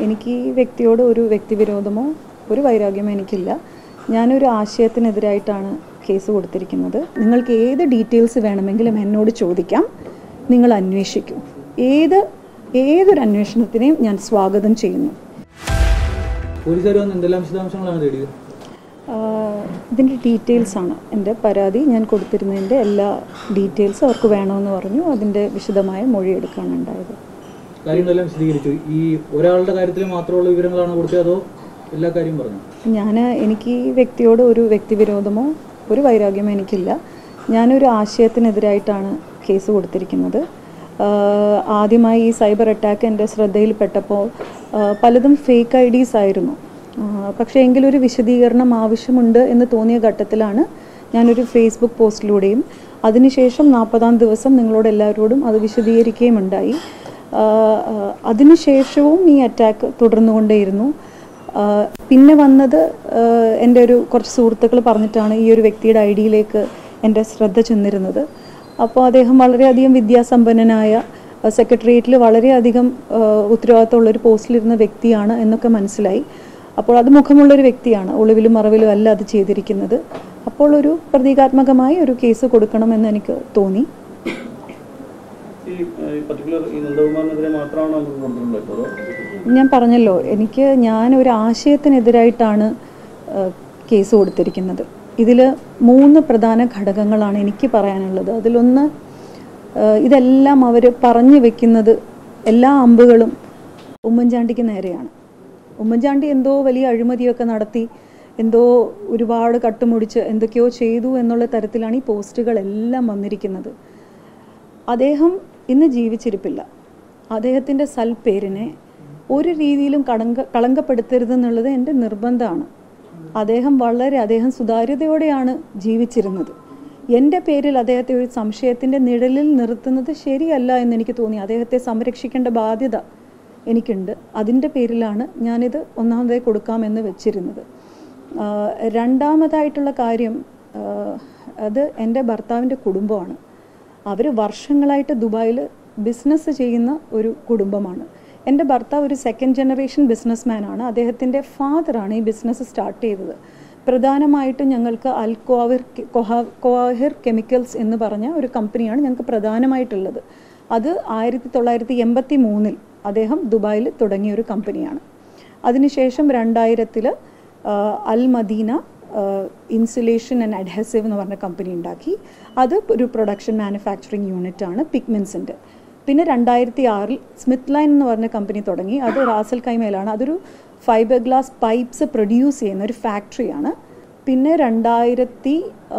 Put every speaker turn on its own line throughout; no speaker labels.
എനിക്ക് ഈ വ്യക്തിയോട് ഒരു വ്യക്തിവിരോധമോ ഒരു വൈരാഗ്യമോ എനിക്കില്ല ഞാനൊരു ആശയത്തിനെതിരായിട്ടാണ് കേസ് കൊടുത്തിരിക്കുന്നത് നിങ്ങൾക്ക് ഏത് ഡീറ്റെയിൽസ് വേണമെങ്കിലും എന്നോട് ചോദിക്കാം നിങ്ങൾ അന്വേഷിക്കൂ ഏത് ഏതൊരു അന്വേഷണത്തിനെയും ഞാൻ സ്വാഗതം ചെയ്യുന്നു
പോലീസുകാർ വന്ന് എന്തെല്ലാം വിശദാംശങ്ങളാണ് തേടിയത്
ആഹ് ഇതിൻ്റെ ഡീറ്റെയിൽസ് ആണ് എൻ്റെ പരാതി ഞാൻ കൊടുത്തിരുന്നതിൻ്റെ എല്ലാ ഡീറ്റെയിൽസ് അവർക്ക് വേണമെന്ന് പറഞ്ഞു അതിൻ്റെ വിശദമായ മൊഴിയെടുക്കാണ് ഉണ്ടായത്
കാര്യങ്ങളെല്ലാം വിശദീകരിച്ചു ഈ ഒരാളുടെ കാര്യത്തിൽ മാത്രമുള്ള വിവരങ്ങളാണ് കൊടുത്തത് അതോ എല്ലാ കാര്യവും പറഞ്ഞു
ഞാൻ എനിക്ക് ഈ വ്യക്തിയോട് ഒരു വ്യക്തിവിരോധമോ ഒരു വൈരാഗ്യമോ എനിക്കില്ല ഞാനൊരു ആശയത്തിനെതിരായിട്ടാണ് കേസ് കൊടുത്തിരിക്കുന്നത് ആഹ് ആദ്യമായി ഈ സൈബർ അറ്റാക്ക് എൻ്റെ ശ്രദ്ധയിൽപ്പെട്ടപ്പോൾ ആഹ് പലതും ഫേക്ക് ഐ ഡീസ് ആയിരുന്നു ആഹ് പക്ഷേ എങ്കിലൊരു വിശദീകരണം ആവശ്യമുണ്ട് എന്ന് തോന്നിയ ഘട്ടത്തിലാണ് ഞാനൊരു ഫേസ്ബുക്ക് പോസ്റ്റിലൂടെയും അതിനുശേഷം നാൽപ്പതാം ദിവസം നിങ്ങളോട് എല്ലാവരോടും അത് വിശദീകരിക്കുകയും ഉണ്ടായി ആഹ് ആഹ് അതിനുശേഷവും ഈ അറ്റാക്ക് തുടർന്നുകൊണ്ടേയിരുന്നു ആഹ് പിന്നെ വന്നത് ആഹ് എൻ്റെ ഒരു കുറച്ച് സുഹൃത്തുക്കൾ പറഞ്ഞിട്ടാണ് ഈ ഒരു വ്യക്തിയുടെ ഐ ഡിയിലേക്ക് എൻ്റെ ശ്രദ്ധ ചെന്നിരുന്നത് അപ്പോൾ അദ്ദേഹം വളരെയധികം വിദ്യാസമ്പന്നനായ സെക്രട്ടേറിയറ്റിൽ വളരെയധികം ആഹ് ഉത്തരവാദിത്തമുള്ള ഒരു പോസ്റ്റിലിരുന്ന വ്യക്തിയാണ് എന്നൊക്കെ മനസ്സിലായി അപ്പോൾ അത് മുഖമുള്ളൊരു വ്യക്തിയാണ് ഒളിവിലും മറവിലും അല്ല അത് ചെയ്തിരിക്കുന്നത് അപ്പോൾ ഒരു പ്രതീകാത്മകമായി ഒരു കേസ് കൊടുക്കണമെന്ന് എനിക്ക് തോന്നി
ഈ പർട്ടിക്കുലർ ഈ നന്ദകുമാറിനെതിരെ മാത്രമാണ് നമുക്ക് കൊടുത്തിട്ടുള്ളത് അതോ
ഞാൻ പറഞ്ഞല്ലോ എനിക്ക് ഞാൻ ഒരു ആശയത്തിനെതിരായിട്ടാണ് ആ, കേസ് കൊടുത്തിരിക്കുന്നത് ഇതിൽ മൂന്ന് പ്രധാന ഘടകങ്ങളാണ് എനിക്ക് പറയാനുള്ളത് അതിലൊന്ന് ആ, ഇതെല്ലാം അവർ പറഞ്ഞു വെക്കുന്നത് എല്ലാ അമ്പുകളും ഉമ്മൻചാണ്ടിക്ക് നേരെയാണ് ഉമ്മൻചാണ്ടി എന്തോ വലിയ അഴിമതിയൊക്കെ നടത്തി എന്തോ ഒരുപാട് കട്ടുമുടിച്ച് എന്തൊക്കെയോ ചെയ്തു എന്നുള്ള തരത്തിലാണ് ഈ പോസ്റ്റുകളെല്ലാം വന്നിരിക്കുന്നത് അദ്ദേഹം ഇന്ന് ജീവിച്ചിരിപ്പില്ല അദ്ദേഹത്തിൻ്റെ സൽപ്പേരിനെ ഒരു രീതിയിലും കളങ്ക കളങ്കപ്പെടുത്തരുതെന്നുള്ളത് എൻ്റെ നിർബന്ധമാണ് അദ്ദേഹം വളരെ അദ്ദേഹം സുതാര്യതയോടെയാണ് ജീവിച്ചിരുന്നത് എൻ്റെ പേരിൽ അദ്ദേഹത്തെ ഒരു സംശയത്തിൻ്റെ നിഴലിൽ നിർത്തുന്നത് ശരിയല്ല എന്ന് എനിക്ക് തോന്നി അദ്ദേഹത്തെ സംരക്ഷിക്കേണ്ട ബാധ്യത എനിക്കുണ്ട് അതിൻ്റെ പേരിലാണ് ഞാനിത് ഒന്നാമതായി കൊടുക്കാമെന്ന് വെച്ചിരുന്നത് ആഹ് രണ്ടാമതായിട്ടുള്ള കാര്യം ആഹ് അത് എൻ്റെ ഭർത്താവിൻ്റെ കുടുംബമാണ് അവർ വർഷങ്ങളായിട്ട് ദുബായിൽ ബിസിനസ് ചെയ്യുന്ന ഒരു കുടുംബമാണ് എൻ്റെ ഭർത്താവ് ഒരു സെക്കൻഡ് ജനറേഷൻ ബിസിനസ്മാനാണ് അദ്ദേഹത്തിൻ്റെ ഫാദറാണ് ഈ ബിസിനസ് സ്റ്റാർട്ട് ചെയ്തത് പ്രധാനമായിട്ടും ഞങ്ങൾക്ക് അൽക്കോവിർ കോഹിർ കെമിക്കൽസ് എന്ന് പറഞ്ഞ ഒരു കമ്പനിയാണ് ഞങ്ങൾക്ക് പ്രധാനമായിട്ടുള്ളത് അത് ആയിരത്തി തൊള്ളായിരത്തി എൺപത്തി മൂന്നിൽ അദ്ദേഹം ദുബായിൽ തുടങ്ങിയ ഒരു കമ്പനിയാണ് അതിനുശേഷം രണ്ടായിരത്തിൽ Al Madina insulation and adhesive എന്ന് പറഞ്ഞ കമ്പനി ഉണ്ടാക്കി അത് ഒരു പ്രൊഡക്ഷൻ മാനുഫാക്ചറിങ് യൂണിറ്റ് ആണ് പിഗ്മെൻസിൻ്റെ പിന്നെ രണ്ടായിരത്തി ആറിൽ സ്മിത്ത് ലൈൻ എന്ന് പറഞ്ഞ കമ്പനി തുടങ്ങി അത് റാസൽ കൈമയിലാണ് അതൊരു ഫൈബർ ഗ്ലാസ് പൈപ്പ്സ് പ്രൊഡ്യൂസ് ചെയ്യുന്ന ഒരു ഫാക്ടറിയാണ് പിന്നെ രണ്ടായിരത്തി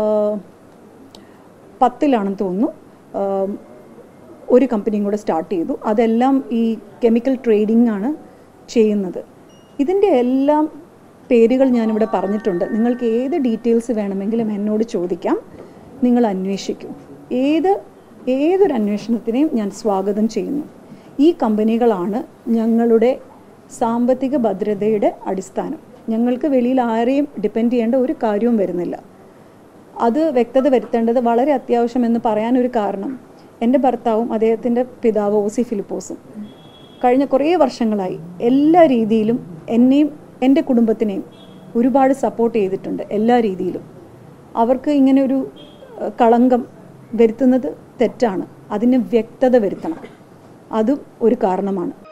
പത്തിലാണെന്ന് തോന്നുന്നു ആം, ഒരു കമ്പനിയും കൂടെ സ്റ്റാർട്ട് ചെയ്തു അതെല്ലാം ഈ കെമിക്കൽ ട്രേഡിംഗ് ആണ് ചെയ്യുന്നത് ഇതിൻ്റെ എല്ലാം പേരുകൾ ഞാനിവിടെ പറഞ്ഞിട്ടുണ്ട് നിങ്ങൾക്ക് ഏത് ഡീറ്റെയിൽസ് വേണമെങ്കിലും എന്നോട് ചോദിക്കാം നിങ്ങൾ അന്വേഷിക്കൂ ഏത് ഏതൊരു അന്വേഷണത്തിനെയും ഞാൻ സ്വാഗതം ചെയ്യുന്നു ഈ കമ്പനികളാണ് ഞങ്ങളുടെ സാമ്പത്തിക ഭദ്രതയുടെ അടിസ്ഥാനം ഞങ്ങൾക്ക് വെളിയിൽ ആരെയും ഡിപ്പെൻഡ് ചെയ്യേണ്ട ഒരു കാര്യവും വരുന്നില്ല അത് വ്യക്തത വരുത്തേണ്ടത് വളരെ അത്യാവശ്യമെന്ന് പറയാനൊരു കാരണം എൻ്റെ ഭർത്താവും അദ്ദേഹത്തിൻ്റെ പിതാവ് ഓസി ഫിലിപ്പോസും കഴിഞ്ഞ കുറേ വർഷങ്ങളായി എല്ലാ രീതിയിലും എന്നെയും എൻ്റെ കുടുംബത്തിനെയും ഒരുപാട് സപ്പോർട്ട് ചെയ്തിട്ടുണ്ട് എല്ലാ രീതിയിലും അവർക്ക് ഇങ്ങനെ ഒരു ഏഹ്, കളങ്കം വരുത്തുന്നത് തെറ്റാണ് അതിന് വ്യക്തത വരുത്തണം അതും ഒരു കാരണമാണ്